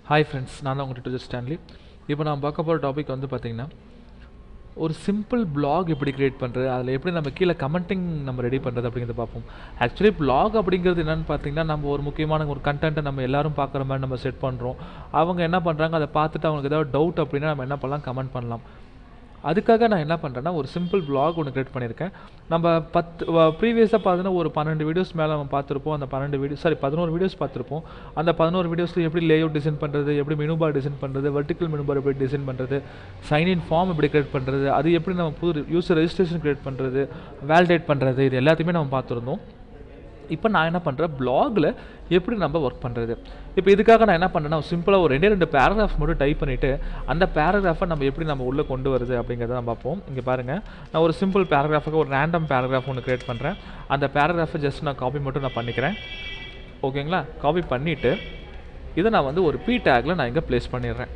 hi friends நான் தான் உங்கள் டூஜர் ஸ்டான்லி இப்போ நான் பார்க்க போகிற டாபிக் வந்து பார்த்திங்கன்னா ஒரு சிம்பிள் blog எப்படி கிரியேட் பண்ணுறது அதில் எப்படி நம்ம கீழே கமெண்டிங் நம்ம ரெடி பண்ணுறது அப்படிங்கிறத பார்ப்போம் ஆக்சுவலி blog அப்படிங்கிறது என்னென்னு பார்த்தீங்கன்னா நம்ம ஒரு முக்கியமான ஒரு கண்டென்ட்டை நம்ம எல்லாரும் பார்க்குற மாதிரி நம்ம செட் பண்ணுறோம் அவங்க என்ன பண்ணுறாங்க அதை பார்த்துட்டு அவங்களுக்கு ஏதாவது டவுட் அப்படின்னா நம்ம என்ன பண்ணலாம் கமெண்ட் பண்ணலாம் அதுக்காக நான் என்ன பண்ணுறேன்னா ஒரு சிம்பிள் blog ஒன்று கிரியேட் பண்ணியிருக்கேன் நம்ம பத்து ப்ரீவியஸாக பார்த்தீங்கன்னா ஒரு பன்னெண்டு வீடியோஸ் மேலே நம்ம பார்த்துருப்போம் அந்த பன்னெண்டு வீடியோ சாரி பதினோரு வீடியோஸ் பார்த்துருப்போம் அந்த பதினோரு வீடியோஸில் எப்படி லேஅவுட் டிசைன் பண்ணுறது எப்படி மெனு பார் டிசைன் பண்ணுறது வெர்டிக்கல் மெனு பார் எப்படி டிசைன் பண்ணுறது சைன் இன் ஃபார்ம் எப்படி கிரியேட் பண்ணுறது அது எப்படி நம்ம புது யூசர் ரெஜிஸ்ட்ரேஷன் கிரியேட் பண்ணுறது வேலிடேட் பண்ணுறது இது எல்லாத்தையுமே நம்ம பார்த்துருந்தோம் இப்போ நான் என்ன பண்ணுறேன் பிளாகில் எப்படி நம்ம ஒர்க் பண்ணுறது இப்போ இதுக்காக நான் என்ன பண்ணுறேன்னா சிம்பிளாக ஒரு ரெண்டே ரெண்டு பேராகிராஃப் மட்டும் டைப் பண்ணிவிட்டு அந்த பேராகிராஃபை நம்ம எப்படி நம்ம உள்ளே கொண்டு வருது அப்படிங்கிறத நம்ம பார்ப்போம் இங்கே பாருங்கள் நான் ஒரு சிம்பிள் பேராகிராஃபுக்கு ஒரு ரேண்டம் பேராகிராஃப் ஒன்று க்ரியேட் பண்ணுறேன் அந்த பேராகிராஃபை ஜஸ்ட் நான் காப்பி மட்டும் நான் பண்ணிக்கிறேன் ஓகேங்களா காப்பி பண்ணிவிட்டு இதை நான் வந்து ஒரு பி டேக்கில் நான் இங்கே ப்ளேஸ் பண்ணிடுறேன்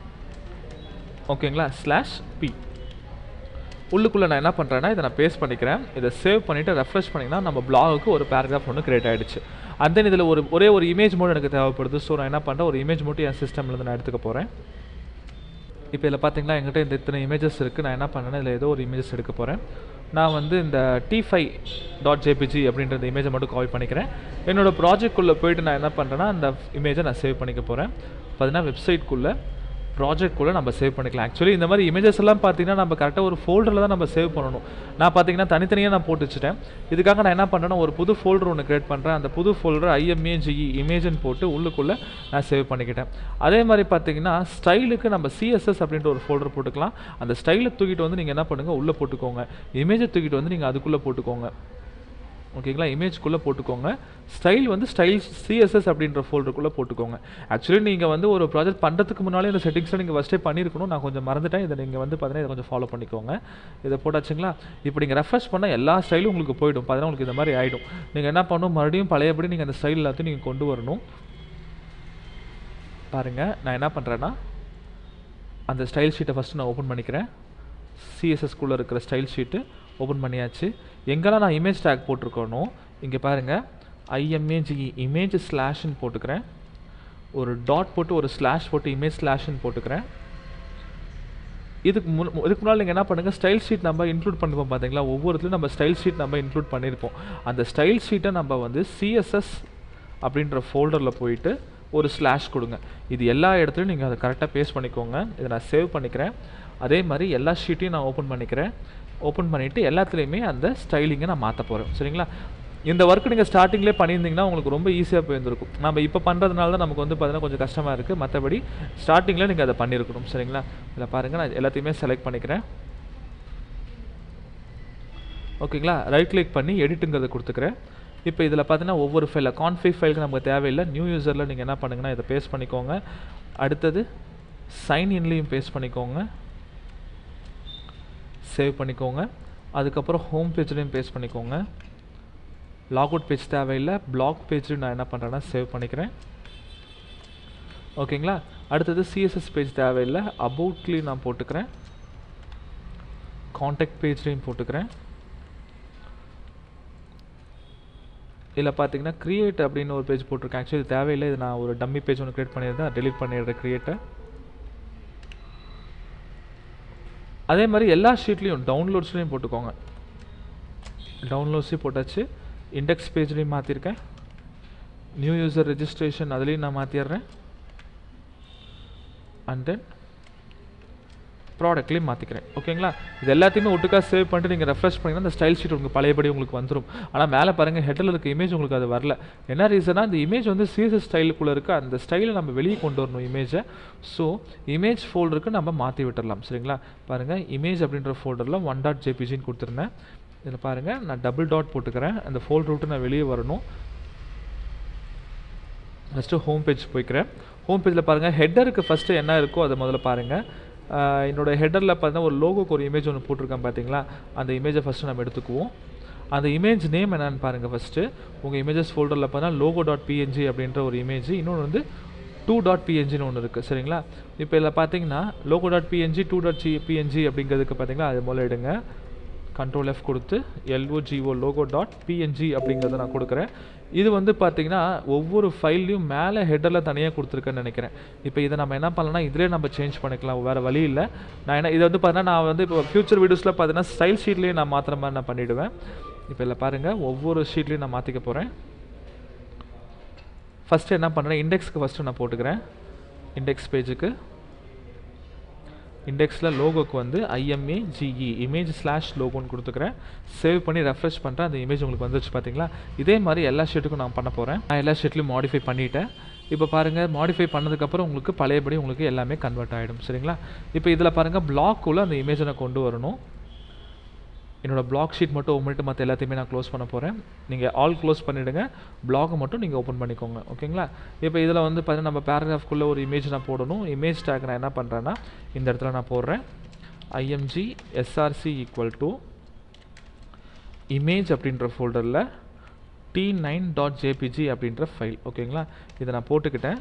ஓகேங்களா ஸ்லாஷ் பி உள்ளுக்குள்ளே நான் என்ன பண்ணுறேன்னா இதை நான் பேஸ்ட் பண்ணிக்கிறேன் இதை சேவ் பண்ணிவிட்டு ரெஃப்ரெஷ் பண்ணிங்கன்னா நம்ம பிளாகுக்கு ஒரு பேராகிராஃப் ஒன்று கிரியேட் ஆகிடுச்சு அண்ட் தென் இதில் ஒரு ஒரே ஒரு இமேஜ் மட்டும் எனக்கு தேவைப்படுது ஸோ நான் என்ன பண்ணுறேன் ஒரு இமேஜ் மட்டும் என் சிஸ்டம்லேருந்து நான் எடுத்துக்க போகிறேன் இப்போ இதில் பார்த்தீங்கன்னா என்கிட்ட இந்த இத்தனை இமேஜஸ் இருக்குது நான் என்ன பண்ணேன்னா இதில் ஏதோ ஒரு இமேஜஸ் எடுக்க போகிறேன் நான் வந்து இந்த டி ஃபைவ் டாட் ஜேபிஜி அப்படின்ற இந்த இமேஜை மட்டும் காப்பி பண்ணிக்கிறேன் என்னோடய ப்ராஜெக்ட்குள்ளே போயிட்டு நான் என்ன பண்ணுறேன்னா அந்த இமேஜை நான் சேவ் பண்ணிக்க போகிறேன் பார்த்தீங்கன்னா வெப்சைட்குள்ளே ப்ராஜெக்ட்குள்ளே நம்ம சேவ் பண்ணிக்கலாம் ஆக்சுவலி இந்த மாதிரி இமேஜஸ் எல்லாம் பார்த்தீங்கன்னா நம்ம கரெக்டாக ஒரு ஃபோல்டரில் தான் நம்ம சேவ் பண்ணணும் நான் பார்த்தீங்கன்னா தனித்தனியாக நான் போட்டு வச்சுட்டேன் இதுக்காக நான் என்ன பண்ணுறேன்னா ஒரு புது ஃபோல்டர் ஒன்று கிரியேட் பண்ணுறேன் அந்த புது ஃபோல்டர் ஐஎம்ஏஜிஇ இமேஜ்னு போட்டு உள்ளுக்குள்ளே நான் சேவ் பண்ணிக்கிட்டேன் அதே மாதிரி பார்த்தீங்கன்னா ஸ்டைலுக்கு நம்ம சிஎஸ்எஸ் அப்படின்ற ஒரு ஃபோல்டர் போட்டுக்கலாம் அந்த ஸ்டைலை தூக்கிட்டு வந்து நீங்கள் என்ன பண்ணுங்கள் உள்ளே போட்டுக்கோங்க இமேஜை தூக்கிட்டு வந்து நீங்கள் அதுக்குள்ளே போட்டுக்கோங்க ஓகேங்களா இமேஜ்குள்ளே போட்டுக்கோங்க ஸ்டைல் வந்து ஸ்டைல் சிஎஸ்எஸ் அப்படின்ற ஃபோல்டருக்குள்ளே போட்டுக்கோங்க ஆக்சுவலி நீங்கள் வந்து ஒரு ப்ராஜெக்ட் பண்ணுறதுக்கு முன்னாலே இந்த செட்டிங்ஸை நீங்கள் ஃபஸ்ட்டே பண்ணியிருக்கணும் நான் கொஞ்சம் மறந்துட்டேன் இதை நீங்கள் வந்து பார்த்தீங்கன்னா இதை கொஞ்சம் ஃபாலோ பண்ணிக்கோங்க இதை போட்டாச்சுங்களா இப்போ நீங்கள் ரெஃப்ரெஷ் பண்ணால் எல்லா ஸ்டைலும் உங்களுக்கு போயிடும் பார்த்தீங்கன்னா உங்களுக்கு இந்த மாதிரி ஆகிடும் நீங்கள் என்ன பண்ணணும் மறுபடியும் பழையபடி நீங்கள் அந்த ஸ்டைல் எல்லாத்தையும் நீங்கள் கொண்டு வரணும் பாருங்கள் நான் என்ன பண்ணுறேன்னா அந்த ஸ்டைல் ஷீட்டை ஃபஸ்ட்டு நான் ஓப்பன் பண்ணிக்கிறேன் சிஎஸ்எஸ்குள்ளே இருக்கிற ஸ்டைல் ஷீட்டு ஓப்பன் பண்ணியாச்சு எங்கெல்லாம் நான் இமேஜ் டேக் போட்டிருக்கேனோ இங்கே பாருங்கள் ஐஎம்ஏஜி இமேஜ் ஸ்லாஷ்னு போட்டுக்கிறேன் ஒரு டாட் போட்டு ஒரு ஸ்லாஷ் போட்டு இமேஜ் ஸ்லாஷ்னு போட்டுக்கிறேன் இதுக்கு முன் இதுக்கு முன்னால் நீங்கள் என்ன பண்ணுங்கள் ஸ்டைல் ஷீட் நம்ம இன்க்ளூட் பண்ணிப்போம் பார்த்தீங்களா ஒவ்வொருத்துலையும் நம்ம ஸ்டைல் ஷீட் நம்ம இன்க்ளூட் பண்ணியிருப்போம் அந்த ஸ்டைல் ஷீட்டை நம்ம வந்து சிஎஸ்எஸ் அப்படின்ற ஃபோல்டரில் போயிட்டு ஒரு ஸ்லாஷ் கொடுங்க இது எல்லா இடத்துலையும் நீங்கள் அதை கரெக்டாக பேஸ்ட் பண்ணிக்கோங்க இதை நான் சேவ் பண்ணிக்கிறேன் அதே மாதிரி எல்லா ஷீட்டையும் நான் ஓப்பன் பண்ணிக்கிறேன் ஓப்பன் பண்ணிவிட்டு எல்லாத்துலேயுமே அந்த ஸ்டைலிங்கை நான் மாற்ற போகிறேன் சரிங்களா இந்த ஒர்க் நீங்கள் ஸ்டார்டிங்லேயே பண்ணியிருந்தீங்கன்னா உங்களுக்கு ரொம்ப ஈஸியாக போயிருந்திருக்கும் நம்ம இப்போ பண்ணுறதுனால தான் நமக்கு வந்து பார்த்தீங்கன்னா கொஞ்சம் கஷ்டமாக இருக்குது மற்றபடி ஸ்டார்டிங்கில் நீங்கள் அதை பண்ணியிருக்கணும் சரிங்களா இதில் பாருங்கள் நான் எல்லாத்தையுமே செலக்ட் பண்ணிக்கிறேன் ஓகேங்களா ரைட் கிளிக் பண்ணி எடிட்டுங்கிறத கொடுத்துக்கிறேன் இப்போ இதில் பார்த்தீங்கன்னா ஒவ்வொரு ஃபைலில் கான்ஃபிக் ஃபைலுக்கு நமக்கு தேவையில்லை நியூ யூசரில் நீங்கள் என்ன பண்ணுங்கன்னா இதை பேஸ்ட் பண்ணிக்கோங்க அடுத்தது சைன் இன்லேயும் பேஸ்ட் பண்ணிக்கோங்க சேவ் பண்ணிக்கோங்க அதுக்கப்புறம் ஹோம் பேஜ்லேயும் பேஸ்ட் பண்ணிக்கோங்க லாக் அவுட் பேஜ் தேவையில்லை பிளாக் பேஜ்லையும் நான் என்ன பண்ணுறேன்னா சேவ் பண்ணிக்கிறேன் ஓகேங்களா அடுத்தது சிஎஸ்எஸ் பேஜ் தேவையில்லை அபவுட்லேயும் நான் போட்டுக்கிறேன் காண்டாக்ட் பேஜ்லேயும் போட்டுக்கிறேன் இதில் பார்த்தீங்கன்னா க்ரியேட் அப்படின்னு ஒரு பேஜ் போட்டிருக்கேன் ஆக்சுவலி தேவையில்லை இது நான் ஒரு டம்மி பேஜ் ஒன்று க்ரியேட் பண்ணியிருந்தேன் டெலிட் பண்ணிடுறேன் க்ரியேட்டை அதே மாதிரி எல்லா ஷீட்லேயும் டவுன்லோட்ஸ்லேயும் போட்டுக்கோங்க டவுன்லோட்ஸையும் போட்டாச்சு இண்டெக்ஸ் பேஜ்லேயும் மாற்றிருக்கேன் நியூ யூசர் ரெஜிஸ்ட்ரேஷன் அதுலேயும் நான் மாற்றிடுறேன் அண்ட் தென் ப்ராடக்ட்லேயும் மாற்றிக்கிறேன் ஓகேங்களா இது எல்லாத்தையுமே ஒட்டுக்கா சேவ் பண்ணிட்டு நீங்கள் ரெஃப்ரெஷ் பண்ணிங்கன்னா அந்த ஸ்டைல் ஷீட் உங்களுக்கு பழையபடி உங்களுக்கு வந்துடும் ஆனால் மேலே பாருங்கள் ஹெட்டில் இருக்க இமேஜ் உங்களுக்கு அது வரல என்ன ரீசனாக இந்த இமேஜ் வந்து சிஎஸ்எஸ் ஸ்டைலுக்குள்ளே இருக்குது அந்த ஸ்டைலை நம்ம வெளியே கொண்டு வரணும் இமேஜை ஸோ இமேஜ் ஃபோல்டருக்கு நம்ம மாற்றி விட்டுடலாம் சரிங்களா பாருங்கள் இமேஜ் அப்படின்ற ஃபோல்டரில் ஒன் டாட் ஜேபிஜின்னு கொடுத்துருந்தேன் இதில் பாருங்கள் நான் டபுள் டாட் போட்டுக்கிறேன் அந்த ஃபோல்டர் விட்டு நான் வெளியே வரணும் ஃபஸ்ட்டு ஹோம் பேஜ் போய்க்கிறேன் ஹோம் பேஜில் பாருங்கள் ஹெட்டருக்கு ஃபஸ்ட்டு என்ன இருக்கோ அதை முதல்ல பாருங்கள் என்னோட ஹெட்டரில் பார்த்தீங்கன்னா ஒரு லோகோக்கு ஒரு இமேஜ் ஒன்று போட்டிருக்கேன் பார்த்தீங்களா அந்த இமேஜை ஃபஸ்ட்டு நம்ம எடுத்துக்குவோம் அந்த இமேஜ் நேம் என்னன்னு பாருங்கள் ஃபஸ்ட்டு உங்கள் இமேஜஸ் ஃபோல்டரில் பார்த்தீங்கன்னா லோகோ டாட் பிஎன்ஜி அப்படின்ற ஒரு இமேஜ் இன்னொன்று வந்து டூ டாட் பிஎன்ஜின்னு ஒன்று இருக்குது சரிங்களா இப்போ இதில் பார்த்தீங்கன்னா logo dot PNG two dot G PNG அப்படிங்கிறதுக்கு பார்த்தீங்கன்னா அது முதல்ல எடுங்க கண்ட்ரோல் எஃப் கொடுத்து எல்ஓஜிஓ லோகோ டாட் பிஎன்ஜி அப்படிங்கிறத நான் கொடுக்குறேன் இது வந்து பார்த்தீங்கன்னா ஒவ்வொரு ஃபைல்லையும் மேலே ஹெட்டரில் தனியாக கொடுத்துருக்கேன்னு நினைக்கிறேன் இப்போ இதை நம்ம என்ன பண்ணலாம்னா இதிலே நம்ம சேஞ்ச் பண்ணிக்கலாம் வேறு வழி இல்லை நான் என்ன இதை வந்து பார்த்தீங்கன்னா நான் வந்து இப்போ ஃபியூச்சர் வீடியோஸில் பார்த்தீங்கன்னா ஸ்டைல் ஷீட்லேயே நான் மாற்றுற மாதிரி நான் பண்ணிவிடுவேன் இப்போ இதில் பாருங்கள் ஒவ்வொரு ஷீட்லேயும் நான் மாற்றிக்க போகிறேன் ஃபஸ்ட்டு என்ன பண்ணுறேன் இண்டெக்ஸ்க்கு ஃபஸ்ட்டு நான் போட்டுக்கிறேன் இண்டெக்ஸ் பேஜுக்கு இண்டெக்ஸில் லோகோக்கு வந்து ஐஎம்ஏ ஜிஇ இமேஜ் ஸ்லாஷ் லோகோன்னு கொடுத்துக்கிறேன் சேவ் பண்ணி ரெஃப்ரெஷ் பண்ணுறேன் அந்த இமேஜ் உங்களுக்கு வந்துச்சு பார்த்தீங்களா இதே மாதிரி எல்லா ஷீட்டுக்கும் நான் பண்ண போகிறேன் நான் எல்லா ஷீட்லையும் மாடிஃபை பண்ணிட்டேன் இப்போ பாருங்கள் மாடிஃபை பண்ணதுக்கப்புறம் உங்களுக்கு பழையபடி உங்களுக்கு எல்லாமே கன்வெர்ட் ஆகிடும் சரிங்களா இப்போ இதில் பாருங்கள் பிளாக்குள்ளே அந்த இமேஜை நான் கொண்டு வரணும் என்னோட பிளாக் ஷீட் மட்டும் ஓப்பன் பண்ணிட்டு மற்ற எல்லாத்தையுமே நான் க்ளோஸ் பண்ண போகிறேன் நீங்கள் ஆல் க்ளோஸ் பண்ணிவிடுங்க பிளாகை மட்டும் நீங்கள் ஓப்பன் பண்ணிக்கோங்க ஓகேங்களா இப்போ இதில் வந்து பார்த்தீங்கன்னா நம்ம பேராகிராஃப்குள்ளே ஒரு இமேஜ் நான் போடணும் இமேஜ் டேக் நான் என்ன பண்ணுறேன்னா இந்த இடத்துல நான் போடுறேன் IMG SRC equal to image அப்படின்ற ஃபோல்டரில் டி நைன் டாட் ஜேபிஜி அப்படின்ற ஃபைல் ஓகேங்களா இதை நான் போட்டுக்கிட்டேன்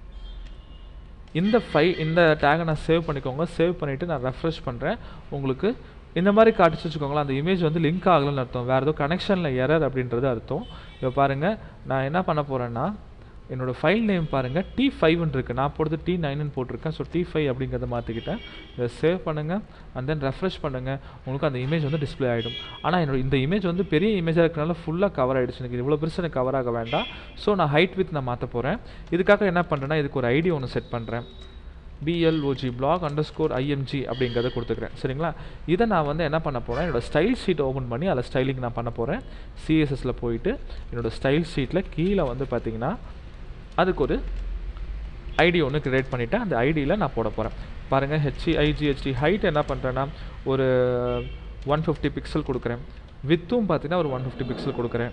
இந்த ஃபை இந்த டேகை நான் சேவ் பண்ணிக்கோங்க சேவ் பண்ணிவிட்டு நான் ரெஃப்ரெஷ் பண்ணுறேன் உங்களுக்கு இந்த மாதிரி காட்டுச்சு வச்சுக்கோங்களேன் அந்த இமேஜ் வந்து லிங்க் ஆகலைன்னு அர்த்தம் வேறு ஏதோ கனெக்ஷனில் எரர் அப்படின்றது அர்த்தம் இப்போ பாருங்கள் நான் என்ன பண்ண போகிறேன்னா என்னோடய ஃபைல் நேம் பாருங்கள் டி ஃபைவ்னு இருக்குது நான் போடுறது டி நைனுன்னு போட்டிருக்கேன் ஸோ டி ஃபைவ் அப்படிங்கிறத மாற்றிக்கிட்டேன் இதை சேவ் பண்ணுங்கள் அண்ட் தென் ரெஃப்ரெஷ் பண்ணுங்கள் உங்களுக்கு அந்த இமேஜ் வந்து டிஸ்பிளே ஆகிடும் ஆனால் என்னோட இந்த இமேஜ் வந்து பெரிய இமேஜாக இருக்கிறனால ஃபுல்லாக கவர் ஆகிடுச்சு எனக்கு இவ்வளோ பெருசு எனக்கு கவர் ஆக வேண்டாம் ஸோ நான் ஹைட் வித் நான் மாற்ற போகிறேன் இதுக்காக என்ன பண்ணுறேன்னா இதுக்கு ஒரு ஐடி ஒன்று செட் பண்ணுறேன் BLOG blog underscore IMG அப்படிங்கிறத கொடுத்துக்கிறேன் சரிங்களா இதை நான் வந்து என்ன பண்ண போகிறேன் என்னோடய ஸ்டைல் ஷீட் ஓப்பன் பண்ணி அதில் ஸ்டைலிங் நான் பண்ண போகிறேன் சிஎஸ்எஸில் போயிட்டு என்னோடய ஸ்டைல் ஷீட்டில் கீழே வந்து பார்த்தீங்கன்னா அதுக்கு ஒரு ஐடி ஒன்று க்ரியேட் பண்ணிவிட்டு அந்த ஐடியில் நான் போட போகிறேன் பாருங்கள் ஹெச்இஐஜிஹெச்டி ஹைட் என்ன பண்ணுறேன்னா ஒரு ஒன் ஃபிஃப்டி பிக்சல் கொடுக்குறேன் வித்தும் பார்த்தீங்கன்னா ஒரு ஒன் ஃபிஃப்டி பிக்சல் கொடுக்குறேன்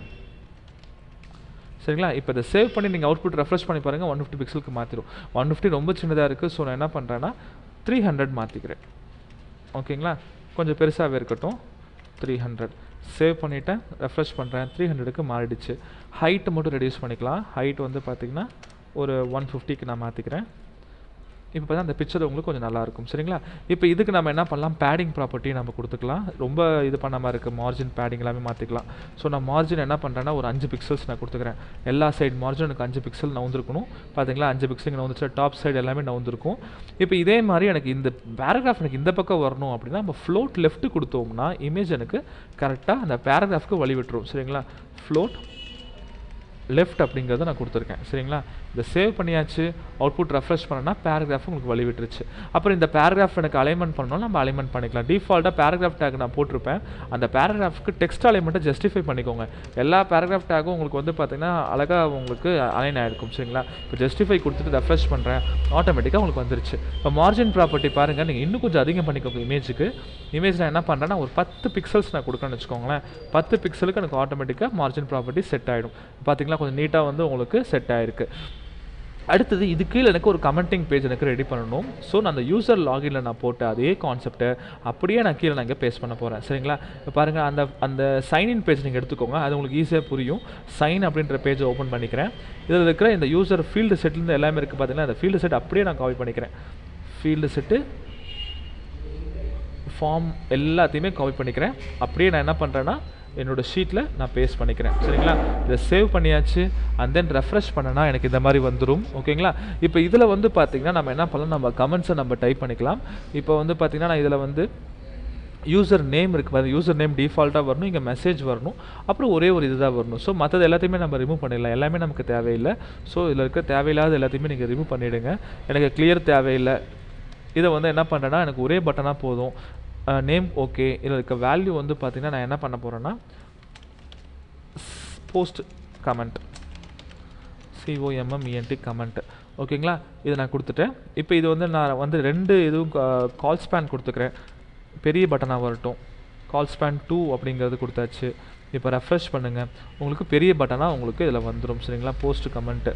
சரிங்களா இப்போ இதை சேவ் பண்ணி நீங்கள் அவுட்புட் ரெஃப்ரெஷ் பண்ணி பாருங்கள் ஒன் ஃபிஃப்டி பிக்சலுக்கு மாற்றிடும் ஒன் ஃபிஃப்டி ரொம்ப சின்னதாக இருக்குது ஸோ நான் என்ன பண்ணுறேன்னா த்ரீ ஹண்ட்ரட் மாற்றிக்கிறேன் ஓகேங்களா கொஞ்சம் பெருசாகவே இருக்கட்டும் த்ரீ ஹண்ட்ரட் சேவ் பண்ணிவிட்டேன் ரெஃப்ரெஷ் பண்ணுறேன் த்ரீ ஹண்ட்ரடுக்கு மாறிடுச்சு ஹைட்டு மட்டும் ரெடியூஸ் பண்ணிக்கலாம் ஹைட் வந்து பார்த்திங்கன்னா ஒரு ஒன் ஃபிஃப்டிக்கு நான் மாற்றிக்கிறேன் இப்போ பார்த்தா அந்த பிக்சர் உங்களுக்கு கொஞ்சம் நல்லா இருக்கும் சரிங்களா இப்போ இதுக்கு நம்ம என்ன பண்ணலாம் பேடிங் ப்ராப்பர்ட்டி நம்ம கொடுத்துக்கலாம் ரொம்ப இது பண்ணாமல் இருக்குது மார்ஜின் பேடிங் எல்லாமே மாற்றிக்கலாம் ஸோ நான் மார்ஜின் என்ன பண்ணுறேன்னா ஒரு அஞ்சு பிக்சல்ஸ் நான் கொடுத்துக்கிறேன் எல்லா சைடு மார்ஜின் எனக்கு அஞ்சு பிக்சல் நவுந்திருக்கணும் பார்த்தீங்களா அஞ்சு பிக்சல் இங்கே நவுந்துச்சு டாப் சைடு எல்லாமே நவுந்திருக்கும் இப்போ இதே மாதிரி எனக்கு இந்த பேராகிராஃப் எனக்கு இந்த பக்கம் வரணும் அப்படின்னா நம்ம ஃப்ளோட் லெஃப்ட் கொடுத்தோம்னா இமேஜ் எனக்கு கரெக்டாக அந்த பேராகிராஃப்க்கு வழி விட்டுரும் சரிங்களா ஃப்ளோட் லெஃப்ட் அப்படிங்கிறத நான் கொடுத்துருக்கேன் சரிங்களா இதை சேவ் பண்ணியாச்சு அவுட்புட் ரெஃப்ரெஷ் பண்ணனா பேராகிராஃப் உங்களுக்கு வழி விட்டுருச்சு அப்புறம் இந்த பேராகிராஃப் எனக்கு அலைன்மெண்ட் பண்ணணும் நம்ம அலைன்மெண்ட் பண்ணிக்கலாம் டிஃபால்ட்டாக பேராகிராஃப் டேக் நான் போட்டிருப்பேன் அந்த பேராகிராஃப்க்கு டெக்ஸ்ட் அலைன்மெண்ட்டை ஜஸ்டிஃபை பண்ணிக்கோங்க எல்லா பேராகிராஃப் டேக்கும் உங்களுக்கு வந்து பார்த்தீங்கன்னா அழகாக உங்களுக்கு அலைன் ஆகிருக்கும் சரிங்களா இப்போ ஜஸ்டிஃபை கொடுத்துட்டு ரெஃப்ரெஷ் பண்ணுறேன் ஆட்டோமேட்டிக்காக உங்களுக்கு வந்துருச்சு இப்போ மார்ஜின் ப்ராப்பர்ட்டி பாருங்கள் நீங்கள் இன்னும் கொஞ்சம் அதிகம் பண்ணிக்கோங்க இமேஜுக்கு இமேஜ் நான் என்ன பண்ணுறேன்னா ஒரு பத்து பிக்சல்ஸ் நான் கொடுக்கணும்னு வச்சுக்கோங்களேன் பத்து பிக்சலுக்கு எனக்கு ஆட்டோமேட்டிக்காக மார்ஜின் ப்ராப்பர்ட்டி செட் ஆகிடும் பார்த்தீங்களா கொஞ்சம் நீட்டாக வந்து உங்களுக்கு செட் ஆகிருக்கு அடுத்தது இது கீழே எனக்கு ஒரு கமெண்டிங் பேஜ் எனக்கு ரெடி பண்ணணும் ஸோ நான் அந்த யூசர் லாகினில் நான் போட்ட அதே கான்செப்ட்டை அப்படியே நான் கீழே நான் இங்கே பேஸ்ட் பண்ண போகிறேன் சரிங்களா இப்போ பாருங்கள் அந்த அந்த சைன்இன் பேஜ் நீங்கள் எடுத்துக்கோங்க அது உங்களுக்கு ஈஸியாக புரியும் சைன் அப்படின்ற பேஜை ஓப்பன் பண்ணிக்கிறேன் இதில் இருக்கிற இந்த யூசர் ஃபீல்டு செட்லேருந்து எல்லாமே இருக்குது பார்த்தீங்கன்னா அந்த ஃபீல்டு செட் அப்படியே நான் காப்பி பண்ணிக்கிறேன் ஃபீல்டு செட்டு ஃபார்ம் எல்லாத்தையுமே காப்பி பண்ணிக்கிறேன் அப்படியே நான் என்ன பண்ணுறேன்னா என்னோட ஷீட்டில் நான் பேஸ்ட் பண்ணிக்கிறேன் சரிங்களா இதை சேவ் பண்ணியாச்சு அண்ட் தென் ரெஃப்ரெஷ் பண்ணனா எனக்கு இந்த மாதிரி வந்துடும் ஓகேங்களா இப்போ இதில் வந்து பார்த்தீங்கன்னா நம்ம என்ன பண்ணலாம் நம்ம கமெண்ட்ஸை நம்ம டைப் பண்ணிக்கலாம் இப்போ வந்து பார்த்தீங்கன்னா நான் இதில் வந்து யூசர் நேம் இருக்குது பாருங்க யூசர் நேம் டிஃபால்ட்டாக வரணும் இங்கே மெசேஜ் வரணும் அப்புறம் ஒரே ஒரு இதுதான் வரணும் ஸோ மற்றது எல்லாத்தையுமே நம்ம ரிமூவ் பண்ணிடலாம் எல்லாமே நமக்கு தேவையில்லை ஸோ இதில் இருக்க தேவையில்லாத எல்லாத்தையுமே நீங்கள் ரிமூவ் பண்ணிவிடுங்க எனக்கு கிளியர் தேவையில்லை இதை வந்து என்ன பண்ணுறேன்னா எனக்கு ஒரே பட்டனாக போதும் நேம் ஓகே இதில் இருக்க வேல்யூ வந்து பார்த்தீங்கன்னா நான் என்ன பண்ண போகிறேன்னா போஸ்ட் கமெண்ட் சிஓஎம்எம்இஎன்டி கமெண்ட் ஓகேங்களா இதை நான் கொடுத்துட்டேன் இப்போ இது வந்து நான் வந்து ரெண்டு இதுவும் கால் ஸ்பேன் கொடுத்துக்கிறேன் பெரிய பட்டனாக வரட்டும் கால் ஸ்பேன் டூ அப்படிங்கிறது கொடுத்தாச்சு இப்போ ரெஃப்ரெஷ் பண்ணுங்கள் உங்களுக்கு பெரிய பட்டனாக உங்களுக்கு இதில் வந்துடும் சரிங்களா போஸ்ட் கமெண்ட்டு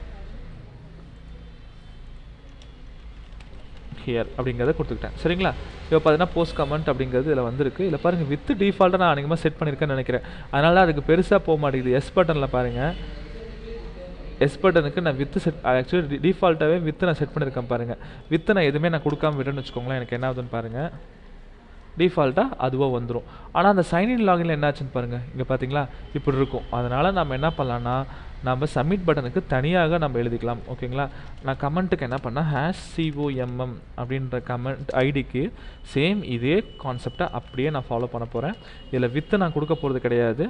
ஹியர் அப்படிங்கிறத கொடுத்துக்கிட்டேன் சரிங்களா இப்போ பார்த்தீங்கன்னா போஸ்ட் கமெண்ட் அப்படிங்கிறது இதில் வந்திருக்கு இதில் பாருங்கள் வித் டிஃபால்ட்டாக நான் அநேகமாக செட் பண்ணியிருக்கேன்னு நினைக்கிறேன் அதனால அதுக்கு பெருசாக போக மாட்டேங்குது எஸ் பட்டனில் பாருங்கள் எஸ் பட்டனுக்கு நான் வித்து செட் ஆக்சுவலி டிஃபால்ட்டாகவே வித்து நான் செட் பண்ணியிருக்கேன் பாருங்கள் வித்து நான் எதுவுமே நான் கொடுக்காம விட்டேன்னு வச்சுக்கோங்களேன் எனக்கு என்ன ஆகுதுன்னு பாருங்கள் டிஃபால்ட்டாக அதுவாக வந்துடும் ஆனால் அந்த சைன்இன் லாகின்ல என்னாச்சுன்னு பாருங்கள் இங்கே பார்த்தீங்களா இப்படி இருக்கும் அதனால் நம்ம என்ன பண்ணலான்னா நம்ம சப்மிட் பட்டனுக்கு தனியாக நம்ம எழுதிக்கலாம் ஓகேங்களா நான் கமெண்ட்டுக்கு என்ன பண்ணேன் ஹேஷ் சிஓஎம்எம் அப்படின்ற கமெண்ட் ஐடிக்கு சேம் இதே கான்செப்டை அப்படியே நான் ஃபாலோ பண்ண போகிறேன் இதில் வித்து நான் கொடுக்க போகிறது கிடையாது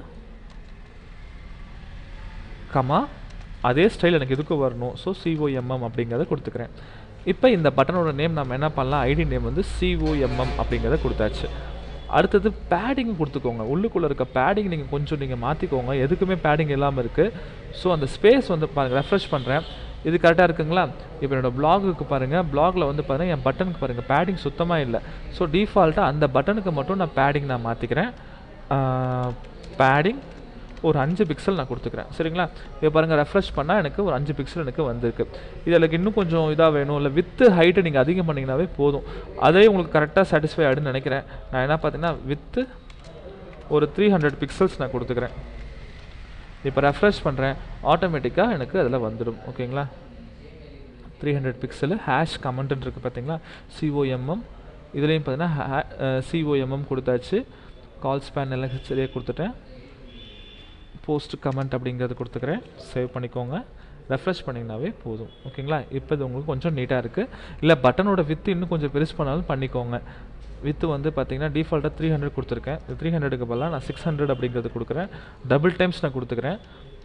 கமா அதே ஸ்டைல் எனக்கு இதுக்கு வரணும் ஸோ சிஓஎம்எம் அப்படிங்கிறத கொடுத்துக்கிறேன் இப்போ இந்த பட்டனோட நேம் நம்ம என்ன பண்ணலாம் ஐடி நேம் வந்து சிஓஎம்எம் அப்படிங்கிறத கொடுத்தாச்சு அடுத்தது பேடிங் கொடுத்துக்கோங்க உள்ளுக்குள்ளே இருக்க பேடிங் நீங்கள் கொஞ்சம் நீங்கள் மாற்றிக்கோங்க எதுக்குமே பேடிங் இல்லாமல் இருக்குது ஸோ அந்த ஸ்பேஸ் வந்து பாருங்கள் ரெஃப்ரெஷ் பண்ணுறேன் இது கரெக்டாக இருக்குங்களா இப்போ என்னோடய பிளாகுக்கு பாருங்கள் பிளாகில் வந்து பாருங்கள் என் பட்டனுக்கு பாருங்கள் பேடிங் சுத்தமாக இல்லை ஸோ டிஃபால்ட்டாக அந்த பட்டனுக்கு மட்டும் நான் பேடிங் நான் மாற்றிக்கிறேன் பேடிங் ஒரு அஞ்சு பிக்சல் நான் கொடுத்துக்கிறேன் சரிங்களா இப்போ பாருங்கள் ரெஃப்ரெஷ் பண்ணால் எனக்கு ஒரு அஞ்சு பிக்சல் எனக்கு வந்திருக்கு இது எனக்கு இன்னும் கொஞ்சம் இதாக வேணும் இல்லை வித்து ஹைட்டை நீங்கள் அதிகம் பண்ணிங்கனாவே போதும் அதே உங்களுக்கு கரெக்டாக சாட்டிஸ்ஃபை ஆகிடுன்னு நினைக்கிறேன் நான் என்ன பார்த்தீங்கன்னா வித்து ஒரு த்ரீ ஹண்ட்ரட் பிக்சல்ஸ் நான் கொடுத்துக்கிறேன் இப்போ ரெஃப்ரெஷ் பண்ணுறேன் ஆட்டோமேட்டிக்காக எனக்கு அதில் வந்துடும் ஓகேங்களா three hundred pixel hash comment இருக்குது பார்த்தீங்களா சிஓஎம்எம் இதுலேயும் பார்த்தீங்கன்னா சிஓஎம்எம் கொடுத்தாச்சு கால் ஸ்பேன் எல்லாம் சரியாக கொடுத்துட்டேன் போஸ்ட் கமெண்ட் அப்படிங்கிறது கொடுத்துக்கிறேன் சேவ் பண்ணிக்கோங்க ரெஃப்ரெஷ் பண்ணிங்கனாவே போதும் ஓகேங்களா இப்போ இது உங்களுக்கு கொஞ்சம் நீட்டாக இருக்குது இல்லை பட்டனோட வித்து இன்னும் கொஞ்சம் பெருசு பண்ணாலும் பண்ணிக்கோங்க வித்து வந்து பார்த்தீங்கன்னா டிஃபால்ட்டாக த்ரீ ஹண்ட்ரட் கொடுத்துருக்கேன் த்ரீ ஹண்ட்ரடுக்கு பதிலாக நான் சிக்ஸ் ஹண்ட்ரட் அப்படிங்கிறது கொடுக்குறேன் டபுள் டைம்ஸ் நான் கொடுத்துக்கிறேன்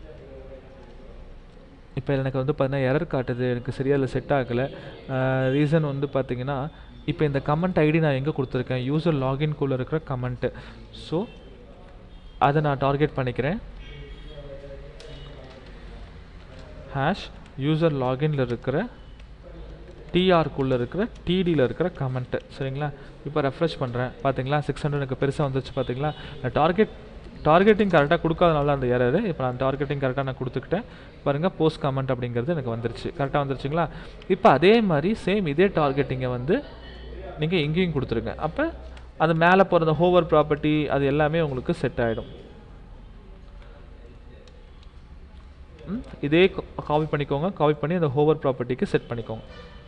இப்போ எனக்கு வந்து பார்த்தீங்கன்னா எரர் காட்டுது எனக்கு சரியாக இல்லை செட் ஆகலை ரீசன் வந்து பார்த்தீங்கன்னா இப்போ இந்த கமெண்ட் ஐடி நான் எங்கே கொடுத்துருக்கேன் யூசர் லாகின்குள்ளே இருக்கிற கமெண்ட்டு ஸோ அதை நான் டார்கெட் பண்ணிக்கிறேன் ஹேஷ் யூசர் லாகின்ல இருக்கிற டிஆர்க்குள்ளே இருக்கிற டிடியில் இருக்கிற கமெண்ட்டு சரிங்களா இப்போ ரெஃப்ரெஷ் பண்ணுறேன் பார்த்தீங்களா சிக்ஸ் ஹண்ட்ரட் பெருசாக வந்துச்சு பார்த்தீங்களா நான் டார்கெட் டார்கெட்டிங் கரெக்டாக கொடுக்காதனால அந்த எரர் இப்போ நான் டார்கெட்டிங் கரெக்டாக நான் கொடுத்துக்கிட்டேன் பாருங்கள் போஸ்ட் கமெண்ட் அப்படிங்கிறது எனக்கு வந்துருச்சு கரெக்டாக வந்துருச்சுங்களா இப்போ அதே மாதிரி சேம் இதே டார்கெட்டிங்கை வந்து நீங்கள் எங்கேயும் கொடுத்துருங்க அப்போ அது மேலே போகிற ஹோவர் ப்ராப்பர்ட்டி அது எல்லாமே உங்களுக்கு செட் ஆகிடும் இதே காப்பி பண்ணிக்கோங்க காப்பி பண்ணி அந்த ஹோவர் ப்ராப்பர்ட்டிக்கு செட் பண்ணிக்கோங்க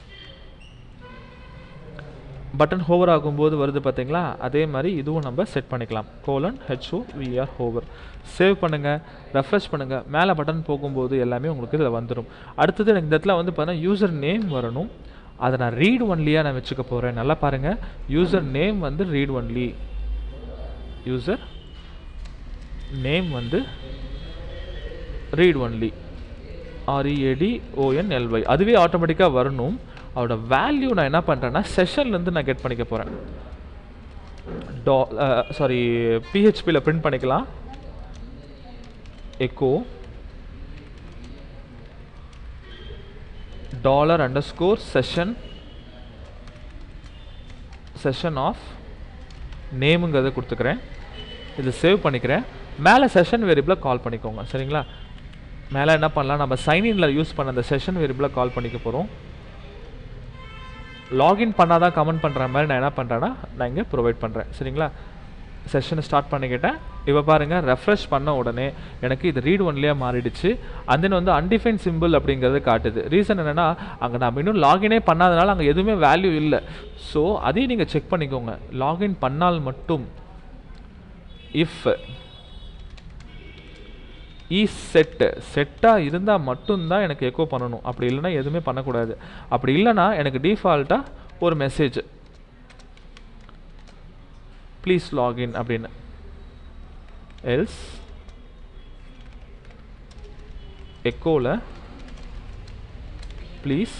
பட்டன் ஹோவர் ஆகும்போது வருது பார்த்தீங்களா அதே மாதிரி இதுவும் நம்ம செட் பண்ணிக்கலாம் colon HO VR hover save பண்ணுங்கள் ரெஃப்ரெஷ் பண்ணுங்கள் மேலே பட்டன் போகும்போது எல்லாமே உங்களுக்கு இதில் வந்துடும் அடுத்தது எனக்கு இந்த இடத்துல வந்து பார்த்தீங்கன்னா யூசர் நேம் வரணும் அதை நான் ரீட் ஒன்லியாக நான் வச்சுக்க போகிறேன் நல்லா பாருங்கள் யூசர் நேம் வந்து ரீட் ஒன்லி யூசர் நேம் வந்து ரீட் ஒன்லி ஆர்இஏடி ஓஎன்எல்ஒய் அதுவே ஆட்டோமேட்டிக்காக வரணும் அதோட வேல்யூ நான் என்ன பண்ணுறேன்னா செஷன்லேருந்து நான் கெட் பண்ணிக்க போகிறேன் டா சாரி பிஹெச்பியில் பிரிண்ட் பண்ணிக்கலாம் echo dollar underscore session session of நேமுங்கிறத கொடுத்துக்கிறேன் இது சேவ் பண்ணிக்கிறேன் மேலே செஷன் வேரியபிளை கால் பண்ணிக்கோங்க சரிங்களா மேலே என்ன பண்ணலாம் நம்ம சைன்இனில் யூஸ் பண்ண அந்த செஷன் வேரியபிளை கால் பண்ணிக்க போகிறோம் லாகின் பண்ணால் தான் கமெண்ட் பண்ணுற மாதிரி நான் என்ன பண்ணுறேன்னா நான் இங்கே ப்ரொவைட் பண்ணுறேன் சரிங்களா செஷனை ஸ்டார்ட் பண்ணிக்கிட்டேன் இப்போ பாருங்கள் ரெஃப்ரெஷ் பண்ண உடனே எனக்கு இது ரீட் ஒன்லேயே மாறிடுச்சு அண்ட் தென் வந்து அன்டிஃபைன் சிம்பிள் அப்படிங்கிறது காட்டுது ரீசன் என்னென்னா அங்கே நம்ம இன்னும் லாகினே பண்ணாதனால அங்கே எதுவுமே வேல்யூ இல்லை ஸோ அதையும் நீங்கள் செக் பண்ணிக்கோங்க லாகின் பண்ணால் மட்டும் இஃப் இ செட்டு செட்டாக இருந்தால் மட்டும்தான் எனக்கு எக்கோ பண்ணணும் அப்படி இல்லைன்னா எதுவுமே பண்ணக்கூடாது அப்படி இல்லைன்னா எனக்கு டிஃபால்ட்டாக ஒரு மெசேஜ் ப்ளீஸ் லாகின் அப்படின்னு எல்ஸ் எக்கோவில் ப்ளீஸ்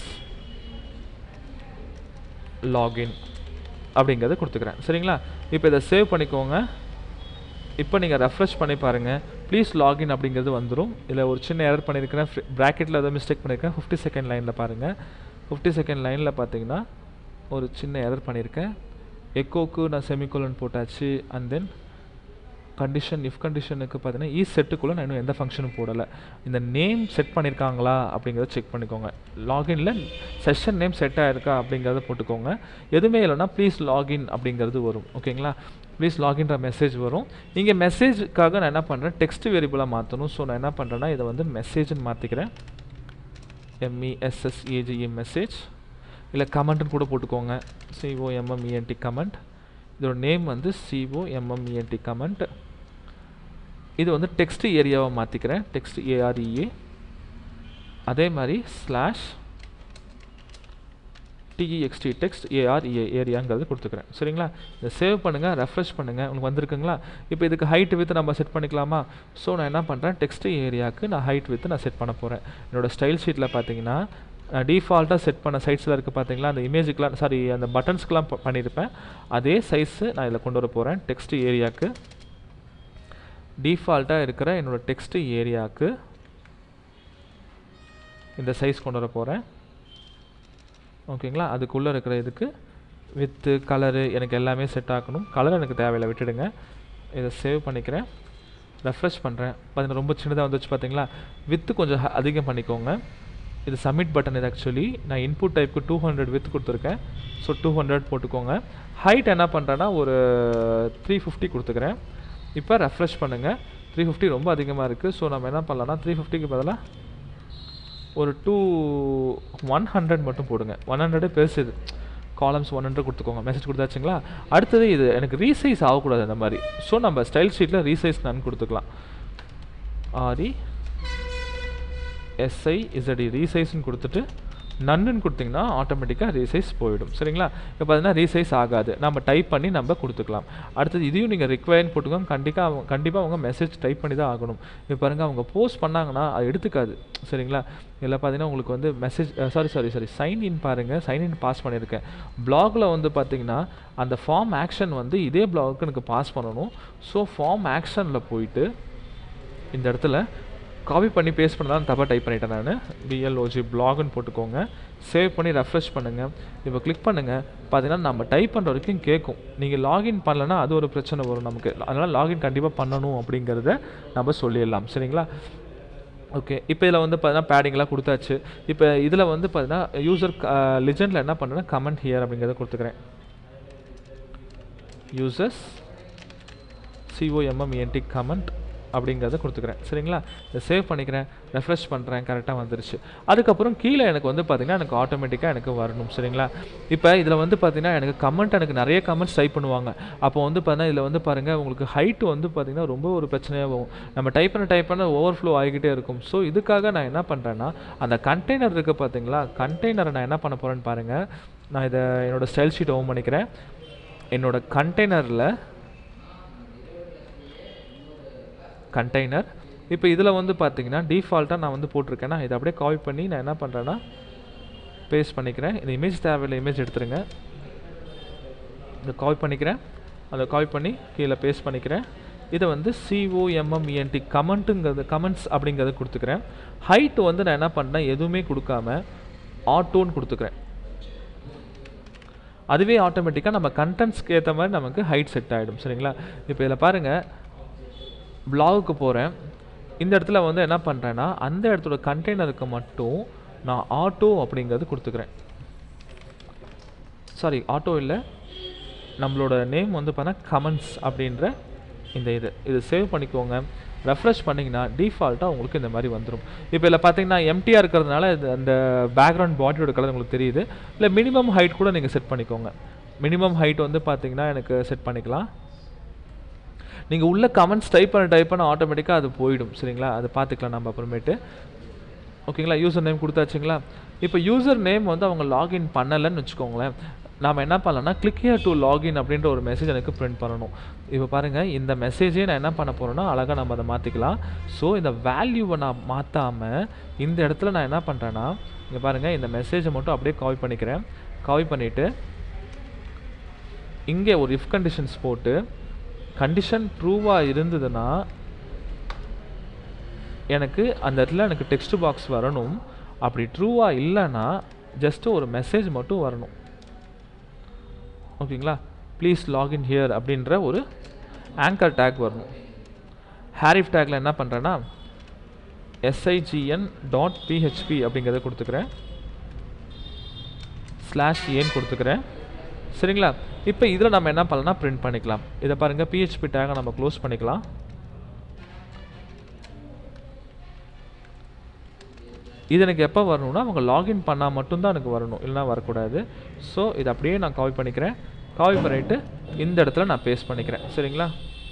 லாகின் அப்படிங்கிறத கொடுத்துக்கிறேன் சரிங்களா இப்போ இதை சேவ் பண்ணிக்கோங்க இப்போ நீங்கள் ரெஃப்ரெஷ் பண்ணி பாருங்கள் ப்ளீஸ் லாகின் அப்படிங்கிறது வந்துடும் இதில் ஒரு சின்ன எரர் பண்ணியிருக்கிறேன் ப்ராக்கெட்டில் ஏதோ மிஸ்டேக் பண்ணியிருக்கேன் ஃபிஃப்டி செகண்ட் லைனில் பாருங்கள் ஃபிஃப்டி செகண்ட் லைனில் பார்த்தீங்கன்னா ஒரு சின்ன எரர் பண்ணியிருக்கேன் எக்கோக்கு நான் செமிகோலன் போட்டாச்சு அண்ட் தென் கண்டிஷன் இஃப் கண்டிஷனுக்கு பார்த்தீங்கன்னா இ செட்டுக்குள்ளே நான் இன்னும் எந்த ஃபங்க்ஷனும் போடலை இந்த நேம் செட் பண்ணியிருக்காங்களா அப்படிங்கிறத செக் பண்ணிக்கோங்க லாகின்ல செஷன் நேம் செட் ஆயிருக்கா அப்படிங்கிறத போட்டுக்கோங்க எதுவுமே இல்லைன்னா ப்ளீஸ் லாகின் அப்படிங்கிறது வரும் ஓகேங்களா ப்ளீஸ் லாகின்ற மெசேஜ் வரும் இங்கே மெசேஜுக்காக நான் என்ன பண்ணுறேன் டெக்ஸ்ட் வேரியபிளாக மாற்றணும் ஸோ நான் என்ன பண்ணுறேன்னா இதை வந்து மெசேஜ்னு மாற்றிக்கிறேன் எம்இஎஸ்எஸ்ஏஜிஇ மெசேஜ் இல்லை கமெண்ட்னு கூட போட்டுக்கோங்க சிஓஎம்எம்இஎன்டி கமெண்ட் இதோட நேம் வந்து சிஓ எம்எம்இஎன்டி கமெண்ட் இது வந்து டெக்ஸ்ட் ஏரியாவை மாற்றிக்கிறேன் டெக்ஸ்ட் ஏஆர்இஏ அதே மாதிரி ஸ்லாஷ் டிஇஎக்ஸ்டி டெக்ஸ்ட் ஏஆர்இஏ ஏரியாங்கிறது கொடுத்துக்கிறேன் சரிங்களா இதை சேவ் பண்ணுங்கள் ரெஃப்ரெஷ் பண்ணுங்கள் உங்களுக்கு வந்திருக்குங்களா இப்போ இதுக்கு ஹைட் வித் நம்ம செட் பண்ணிக்கலாமா ஸோ நான் என்ன பண்ணுறேன் டெக்ஸ்ட் ஏரியாவுக்கு நான் ஹைட் வித் நான் செட் பண்ண போகிறேன் என்னோடய ஸ்டைல் ஷீட்டில் பார்த்தீங்கன்னா நான் டிஃபால்ட்டாக செட் பண்ண சைட்ஸில் இருக்குது பார்த்தீங்களா அந்த இமேஜுக்கெலாம் சாரி அந்த பட்டன்ஸ்க்கெலாம் பண்ணியிருப்பேன் அதே சைஸு நான் இதில் கொண்டு வர போகிறேன் டெக்ஸ்ட் ஏரியாவுக்கு டிஃபால்ட்டாக இருக்கிற என்னோடய டெக்ஸ்ட் ஏரியாவுக்கு இந்த சைஸ் கொண்டு வர போகிறேன் ஓகேங்களா அதுக்குள்ளே இருக்கிற இதுக்கு வித்து கலரு எனக்கு எல்லாமே செட் ஆகணும் கலர் எனக்கு தேவையில்லை விட்டுடுங்க இதை சேவ் பண்ணிக்கிறேன் ரெஃப்ரெஷ் பண்ணுறேன் பார்த்தீங்கன்னா ரொம்ப சின்னதாக வந்துச்சு பார்த்தீங்களா வித்து கொஞ்சம் அதிகம் பண்ணிக்கோங்க இது சப்மிட் பட்டன் இது ஆக்சுவலி நான் இன்புட் டைப்புக்கு டூ ஹண்ட்ரட் வித் கொடுத்துருக்கேன் ஸோ டூ ஹண்ட்ரட் போட்டுக்கோங்க ஹைட் என்ன பண்ணுறேன்னா ஒரு த்ரீ ஃபிஃப்டி கொடுத்துக்கிறேன் இப்போ ரெஃப்ரெஷ் பண்ணுங்கள் த்ரீ ஃபிஃப்டி ரொம்ப அதிகமாக இருக்குது ஸோ நம்ம என்ன பண்ணலாம்னா த்ரீ ஃபிஃப்டிக்கு பதிலாக ஒரு டூ ஒன் ஹண்ட்ரட் மட்டும் போடுங்க ஒன் ஹண்ட்ரடே பெருசு இது காலம்ஸ் ஒன் ஹண்ட்ரட் கொடுத்துக்கோங்க மெசேஜ் கொடுத்தாச்சுங்களா அடுத்தது இது எனக்கு ரீசைஸ் ஆகக்கூடாது அந்த மாதிரி ஸோ நம்ம ஸ்டைல் ஷீட்டில் ரீசைஸ் நான் கொடுத்துக்கலாம் ஆரி எஸ்ஐ இசடி ரீசைஸ்னு கொடுத்துட்டு நன்னுன்னு கொடுத்தீங்கன்னா ஆட்டோமேட்டிக்காக ரீசைஸ் போயிடும் சரிங்களா இப்போ பார்த்தீங்கன்னா ரீசைஸ் ஆகாது நம்ம டைப் பண்ணி நம்ம கொடுத்துக்கலாம் அடுத்தது இதையும் நீங்கள் ரிக்வயர்னு போட்டுக்கோங்க கண்டிப்பாக அவங்க கண்டிப்பாக அவங்க மெசேஜ் டைப் பண்ணி தான் ஆகணும் இப்போ பாருங்கள் அவங்க போஸ்ட் பண்ணாங்கன்னா அது எடுத்துக்காது சரிங்களா இதில் பார்த்தீங்கன்னா உங்களுக்கு வந்து message sorry sorry sorry sign in பாருங்கள் சைன் இன் பாஸ் பண்ணியிருக்கேன் பிளாகில் வந்து பார்த்தீங்கன்னா அந்த ஃபார்ம் ஆக்ஷன் வந்து இதே பிளாகுக்கு எனக்கு பாஸ் பண்ணணும் ஸோ ஃபார்ம் ஆக்ஷனில் போயிட்டு இந்த இடத்துல காப்பி பண்ணி பேஸ்ட் பண்ணலாம் தப்பாக டைப் பண்ணிட்டேன் நான் பிஎல்ஓஜி பிளாக்னு போட்டுக்கோங்க சேவ் பண்ணி ரெஃப்ரெஷ் பண்ணுங்கள் இப்போ கிளிக் பண்ணுங்கள் பார்த்தீங்கன்னா நம்ம டைப் பண்ணுற வரைக்கும் கேட்கும் நீங்கள் லாகின் பண்ணலன்னா அது ஒரு பிரச்சனை வரும் நமக்கு அதனால் லாகின் கண்டிப்பாக பண்ணணும் அப்படிங்கிறத நம்ம சொல்லிடலாம் சரிங்களா ஓகே இப்போ இதில் வந்து பார்த்தீங்கன்னா பேடிங்லாம் கொடுத்தாச்சு இப்போ இதில் வந்து பார்த்தீங்கன்னா யூசர் லிஜெண்டில் என்ன பண்ணுறேன்னா கமெண்ட் ஹியர் அப்படிங்கிறத கொடுத்துக்கிறேன் யூசர்ஸ் சிஓஎம்எம்இஎன்டி கமெண்ட் அப்படிங்கிறத கொடுத்துக்கிறேன் சரிங்களா இதை சேவ் பண்ணிக்கிறேன் ரெஃப்ரெஷ் பண்ணுறேன் கரெக்டாக வந்துருச்சு அதுக்கப்புறம் கீழே எனக்கு வந்து பார்த்திங்கன்னா எனக்கு ஆட்டோமேட்டிக்காக எனக்கு வரணும் சரிங்களா இப்போ இதில் வந்து பார்த்திங்கன்னா எனக்கு கமெண்ட் எனக்கு நிறைய கமெண்ட்ஸ் டைப் பண்ணுவாங்க அப்போ வந்து பார்த்தீங்கன்னா இதில் வந்து பாருங்கள் உங்களுக்கு ஹைட்டு வந்து பார்த்திங்கன்னா ரொம்ப ஒரு பிரச்சனையாக போகும் நம்ம டைப் பண்ண டைப் பண்ண ஓவர்ஃப்ளோ ஆகிக்கிட்டே இருக்கும் ஸோ இதுக்காக நான் என்ன பண்ணுறேன்னா அந்த கண்டெய்னர் இருக்குது பார்த்தீங்களா கண்டெய்னரை நான் என்ன பண்ண போகிறேன்னு பாருங்கள் நான் இதை என்னோடய ஸ்டைல் ஷீட் ஓன் பண்ணிக்கிறேன் என்னோடய கண்டெய்னரில் கண்டெய்னர் இப்போ இதில் வந்து பார்த்தீங்கன்னா டிஃபால்ட்டாக நான் வந்து போட்டிருக்கேன்னா இதை அப்படியே காப்பி பண்ணி நான் என்ன பண்ணுறேன்னா பேஸ்ட் பண்ணிக்கிறேன் இந்த இமேஜ் தேவையில்லை இமேஜ் எடுத்துருங்க இதை காப்பி பண்ணிக்கிறேன் அதை காப்பி பண்ணி கீழே பேஸ்ட் பண்ணிக்கிறேன் இதை வந்து சிஓஎம்எம்இஎன்டி கமெண்ட்டுங்கிறது கமெண்ட்ஸ் அப்படிங்கிறத கொடுத்துக்கிறேன் ஹைட்டு வந்து நான் என்ன பண்ணேன் எதுவுமே கொடுக்காம ஆட்டோன்னு கொடுத்துக்கிறேன் அதுவே ஆட்டோமேட்டிக்காக நம்ம கண்டென்ட்ஸ்க்கு ஏற்ற மாதிரி நமக்கு ஹைட் செட் ஆகிடும் சரிங்களா இப்போ இதில் பாருங்கள் பிளாகுக்கு போகிறேன் இந்த இடத்துல வந்து என்ன பண்ணுறேன்னா அந்த இடத்தோட கண்டெய்னருக்கு மட்டும் நான் ஆட்டோ அப்படிங்கிறது கொடுத்துக்கிறேன் சாரி ஆட்டோ இல்லை நம்மளோட நேம் வந்து பார்த்தா கமெண்ட்ஸ் அப்படின்ற இந்த இது இது சேவ் பண்ணிக்கோங்க ரெஃப்ரெஷ் பண்ணிங்கன்னா டிஃபால்ட்டாக உங்களுக்கு இந்த மாதிரி வந்துடும் இப்போ இதில் பார்த்தீங்கன்னா எம்டியாக இருக்கிறதுனால இது அந்த பேக்ரவுண்ட் பாடியோட கலர் உங்களுக்கு தெரியுது இல்லை மினிமம் ஹைட் கூட நீங்கள் செட் பண்ணிக்கோங்க மினிமம் ஹைட் வந்து பார்த்தீங்கன்னா எனக்கு செட் பண்ணிக்கலாம் நீங்கள் உள்ள கமெண்ட்ஸ் டைப் பண்ண டைப் பண்ண ஆட்டோமேட்டிக்காக அது போயிடும் சரிங்களா அது பார்த்துக்கலாம் நம்ம அப்புறமேட்டு ஓகேங்களா யூசர் நேம் கொடுத்தாச்சுங்களா இப்போ யூசர் நேம் வந்து அவங்க லாகின் பண்ணலைன்னு வச்சுக்கோங்களேன் நாம் என்ன பண்ணலாம்னா கிளிக் ஹியர் டு லாகின் அப்படின்ற ஒரு மெசேஜ் எனக்கு பிரிண்ட் பண்ணணும் இப்போ பாருங்கள் இந்த மெசேஜே நான் என்ன பண்ண போகிறேன்னா அழகாக நம்ம அதை மாற்றிக்கலாம் ஸோ இந்த வேல்யூவை நான் மாற்றாமல் இந்த இடத்துல நான் என்ன பண்ணுறேன்னா இங்கே பாருங்கள் இந்த மெசேஜை மட்டும் அப்படியே காப்பி பண்ணிக்கிறேன் காப்பி பண்ணிவிட்டு இங்கே ஒரு இஃப் கண்டிஷன்ஸ் போட்டு கண்டிஷன் ட்ரூவாக இருந்ததுன்னா எனக்கு அந்த இடத்துல எனக்கு டெக்ஸ்ட் பாக்ஸ் வரணும் அப்படி ட்ரூவாக இல்லைன்னா ஜஸ்ட்டு ஒரு மெசேஜ் மட்டும் வரணும் ஓகேங்களா ப்ளீஸ் லாகின் ஹியர் அப்படின்ற ஒரு ஆங்கர் டேக் வரணும் ஹேரிஃப் டேக்கில் என்ன பண்ணுறேன்னா எஸ்ஐஜிஎன் டாட் பிஹெச்பி அப்படிங்கிறத கொடுத்துக்கிறேன் ஸ்லாஷ் ஏன்னு கொடுத்துக்கிறேன் சரிங்களா இப்போ இதில் நம்ம என்ன பண்ணலாம் பிரிண்ட் பண்ணிக்கலாம் இதை பாருங்கள் பிஹெச்பி டேகை நம்ம க்ளோஸ் பண்ணிக்கலாம் இது எனக்கு எப்போ வரணும்னா அவங்க லாகின் பண்ணால் மட்டும்தான் எனக்கு வரணும் இல்லைனா வரக்கூடாது ஸோ இது அப்படியே நான் காப்பி பண்ணிக்கிறேன் காப்பி பண்ணிவிட்டு இந்த இடத்துல நான் பேஸ்ட் பண்ணிக்கிறேன் சரிங்களா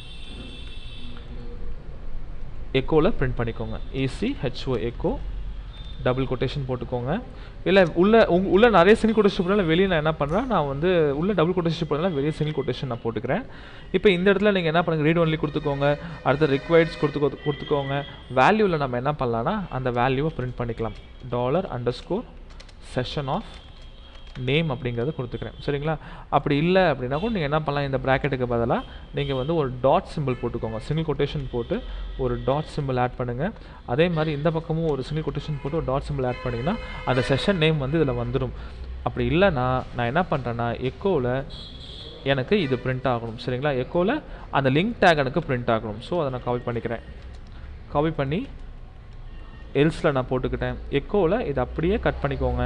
எக்கோவில் பிரிண்ட் பண்ணிக்கோங்க E C H O echo double quotation போட்டுக்கோங்க இல்லை உள்ள உங்க உள்ள நிறைய சிங்கிள் கொட்டேஷன் போட்டாலும் வெளியே நான் என்ன பண்ணுறேன் நான் வந்து உள்ள டபுள் கொட்டேஷன் போட்டாலும் வெளியே சிங்கிள் கொட்டேஷன் நான் போட்டுக்கிறேன் இப்போ இந்த இடத்துல நீங்கள் என்ன பண்ணுங்க ரீட் ஒன்லி கொடுத்துக்கோங்க அடுத்து ரிக்வயர்ட்ஸ் கொடுத்துக்கோ கொடுத்துக்கோங்க வேல்யூவில் நம்ம என்ன பண்ணலாம்னா அந்த வேல்யூவை பிரிண்ட் பண்ணிக்கலாம் dollar underscore session of name அப்படிங்கிறத கொடுத்துக்கிறேன் சரிங்களா அப்படி இல்லை அப்படின்னா கூட நீங்கள் என்ன பண்ணலாம் இந்த ப்ராக்கெட்டுக்கு பதிலாக நீங்கள் வந்து ஒரு டாட் சிம்பிள் போட்டுக்கோங்க சிங்கிள் கொட்டேஷன் போட்டு ஒரு டாட் சிம்பிள் ஆட் பண்ணுங்கள் அதே மாதிரி இந்த பக்கமும் ஒரு சிங்கிள் கொட்டேஷன் போட்டு ஒரு டாட் சிம்பிள் ஆட் பண்ணிங்கன்னா அந்த செஷன் நேம் வந்து இதில் வந்துடும் அப்படி இல்லைன்னா நான் என்ன பண்ணுறேன்னா எக்கோவில் எனக்கு இது பிரிண்ட் ஆகணும் சரிங்களா எக்கோவில் அந்த லிங்க் டேக் எனக்கு பிரிண்ட் ஆகணும் ஸோ அதை நான் காப்பி பண்ணிக்கிறேன் காப்பி பண்ணி எல்ஸில் நான் போட்டுக்கிட்டேன் எக்கோவில் இதை அப்படியே கட் பண்ணிக்கோங்க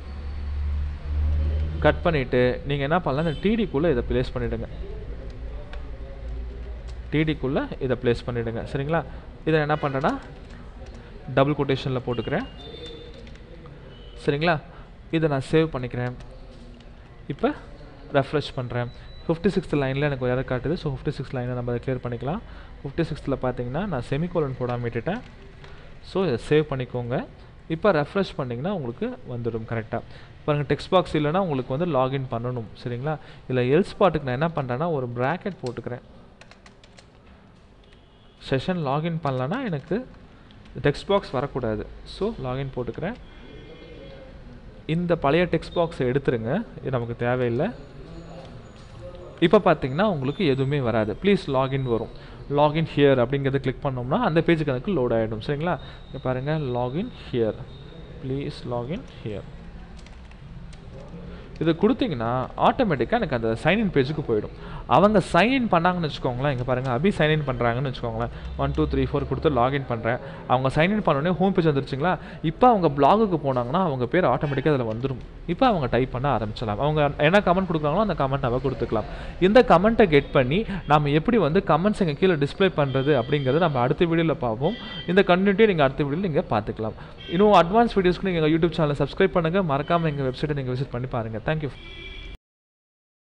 கட் பண்ணிவிட்டு நீங்கள் என்ன பண்ணலாம் இந்த டிடிக்குள்ளே இதை ப்ளேஸ் பண்ணிவிடுங்க டிடிக்குள்ளே இதை ப்ளேஸ் பண்ணிவிடுங்க சரிங்களா இதை என்ன பண்ணுறேன்னா டபுள் கொட்டேஷனில் போட்டுக்கிறேன் சரிங்களா இதை நான் சேவ் பண்ணிக்கிறேன் இப்போ ரெஃப்ரெஷ் பண்ணுறேன் ஃபிஃப்டி சிக்ஸ்த் லைனில் எனக்கு ஒரு எரர் காட்டுது ஸோ ஃபிஃப்டி சிக்ஸ் லைனை நம்ம அதை கிளியர் பண்ணிக்கலாம் ஃபிஃப்டி சிக்ஸ்த்தில் பார்த்தீங்கன்னா நான் செமிகோலன் போடாமல் விட்டுட்டேன் ஸோ இதை சேவ் பண்ணிக்கோங்க இப்போ ரெஃப்ரெஷ் பண்ணிங்கன்னா உங்களுக்கு வந்துடும் கரெக்டாக பாருங்கள் டெக்ஸ்ட் பாக்ஸ் இல்லைன்னா உங்களுக்கு வந்து லாகின் பண்ணணும் சரிங்களா இதில் எல்ஸ் பாட்டுக்கு நான் என்ன பண்ணுறேன்னா ஒரு ப்ராக்கெட் போட்டுக்கிறேன் செஷன் லாகின் பண்ணலன்னா எனக்கு டெக்ஸ்ட் பாக்ஸ் வரக்கூடாது ஸோ லாகின் போட்டுக்கிறேன் இந்த பழைய டெக்ஸ்ட் பாக்ஸை எடுத்துருங்க இது நமக்கு தேவையில்லை இப்போ பார்த்தீங்கன்னா உங்களுக்கு எதுவுமே வராது ப்ளீஸ் லாகின் வரும் லாகின் ஹியர் அப்படிங்கிறத கிளிக் பண்ணோம்னா அந்த பேஜுக்கு எனக்கு லோட் ஆகிடும் சரிங்களா இங்கே பாருங்கள் login here please login here இது கொடுத்தீங்கன்னா ஆட்டோமேட்டிக்காக எனக்கு அந்த சைன்இன் பேஜுக்கு போயிடும் அவங்க சைன்இன் பண்ணாங்கன்னு வச்சுக்கோங்களேன் இங்கே பாருங்கள் அபி சைன்இன் பண்ணுறாங்கன்னு வச்சுக்கோங்களேன் ஒன் டூ த்ரீ ஃபோர் கொடுத்து லாகின் பண்ணுறேன் அவங்க சைன்இன் பண்ணோடனே ஹோம் பேஜ் வந்துருச்சுங்களா இப்போ அவங்க பிளாகுக்கு போனாங்கன்னா அவங்க பேர் ஆட்டோமேட்டிக்காக அதில் வந்துடும் இப்போ அவங்க டைப் பண்ண ஆரம்பிச்சலாம் அவங்க என்ன கமெண்ட் கொடுக்குறாங்களோ அந்த கமெண்ட் நம்ம கொடுத்துக்கலாம் இந்த கமெண்ட்டை கெட் பண்ணி நம்ம எப்படி வந்து கமெண்ட்ஸ் எங்கள் கீழே டிஸ்ப்ளே பண்ணுறது அப்படிங்கிறத நம்ம அடுத்த வீடியோவில் பார்ப்போம் இந்த கண்டினியூட்டியை நீங்கள் அடுத்த வீடியோவில் நீங்கள் பார்த்துக்கலாம் இன்னும் அட்வான்ஸ் வீடியோஸ்க்கு நீங்கள் எங்கள் யூடியூப் சேனலை சப்ஸ்கிரைப் பண்ணுங்கள் மறக்காமல் எங்கள் வெப்சைட்டை நீங்கள் விசிட் பண்ணி பாருங்கள் தேங்க்யூ